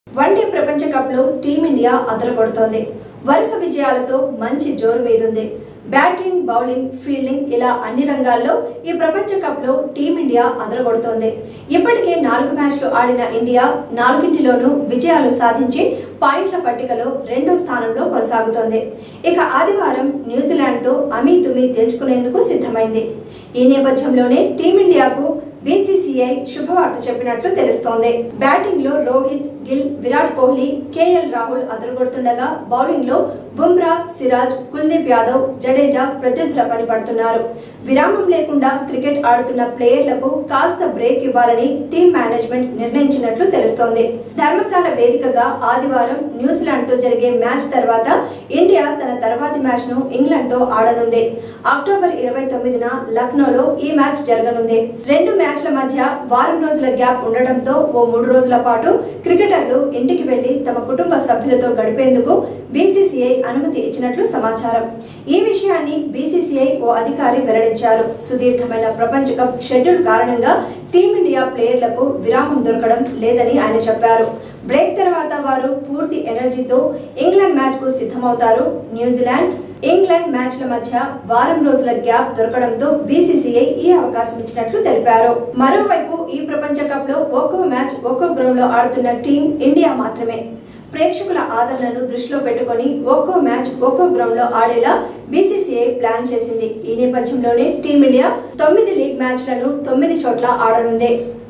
one day ప్రపంచ కప్లో team India అదరగొడుతోంది వరుస విజయాలతో మంచి జోరు మీదుంది బ్యాటింగ్ బౌలింగ్ ఫీల్డింగ్ ఇలా అన్ని రంగాల్లో ఈ ప్రపంచ కప్లో టీమిండియా అదరగొడుతోంది ఇప్పటికే నాలుగు మ్యాచ్లు ఆడిన ఇండియా నాలుగింటిలోనూ విజయాలు సాధించి పాయింట్ల పట్టికలో రెండో స్థానంలో కొనసాగుతోంది ఇక ఆదివారం న్యూజిలాండ్తో అమీ తుమీ తేల్చుకునేందుకు సిద్ధమైంది ఈ నేపథ్యంలోనే టీమిండియాకు బీసీసీఐ శుభవార్త చెప్పినట్లు తెలుస్తోంది బ్యాటింగ్ లో రోహిత్ గిల్ విరాట్ కోహ్లీ కేఎల్ రాహుల్ అదరగొడుతుండగా బౌలింగ్ లో బుమ్రా సిరాజ్ కుల్దీప్ యాదవ్ జడేజా ప్రత్యర్థుల పని పడుతున్నారు విరామం లేకుండా క్రికెట్ ఆడుతున్న ప్లేయర్లకు కాస్త బ్రేక్ ఇవ్వాలని టీం మేనేజ్మెంట్ నిర్ణయించినట్లు తెలుస్తోంది ధర్మశాల వేదికగా ఆదివారం న్యూజిలాండ్ తో జరిగే మ్యాచ్ తర్వాత ఇండియా తన తర్వాతి మ్యాచ్ ను ఇంగ్లాండ్ తో ఆడనుంది అక్టోబర్ ఇరవై తొమ్మిదిన లక్నోలో ఈ మ్యాచ్ జరగనుంది రెండు మ్యాచ్ల మధ్య వారం రోజుల గ్యాప్ ఉండడంతో ఓ మూడు రోజుల పాటు క్రికెటర్లు ఇంటికి వెళ్లి తమ కుటుంబ సభ్యులతో గడిపేందుకు బీసీసీఐ అనుమతి ఇచ్చినట్లు సమాచారం ఈ విషయాన్ని బీసీసీఐ ఓ అధికారి వెల్లడించారు సుదీర్ఘమైన ప్రపంచ కప్ షెడ్యూల్ కారణంగా టీమిండియా ప్లేయర్లకు విరామం దొరకడం లేదని ఆయన చెప్పారు బ్రేక్ తర్వాత వారు పూర్తి ఎనర్జీతో ఇంగ్లాండ్ మ్యాచ్ కు సిద్ధమవుతారు న్యూజిలాండ్ ఇంగ్లాండ్ మ్యాచ్ల మధ్య వారం రోజుల గ్యాప్ దొరకడంతో బీసీసీఐ ఈ అవకాశం ఇచ్చినట్లు తెలిపారు మరోవైపు ఈ ప్రపంచ కప్ లో ఒక్కో మ్యాచ్ ఒక్కో గ్రౌండ్ లో ఆడుతున్న టీం ఇండియా మాత్రమే ప్రేక్షకుల ఆదరణను దృష్టిలో పెట్టుకొని ఒక్కో మ్యాచ్ ఒక్కో గ్రౌండ్ లో ఆడేలా బీసీసీఐ ప్లాన్ చేసింది ఈ నేపథ్యంలోనే టీమిండియా తొమ్మిది లీగ్ మ్యాచ్లను తొమ్మిది చోట్ల ఆడనుంది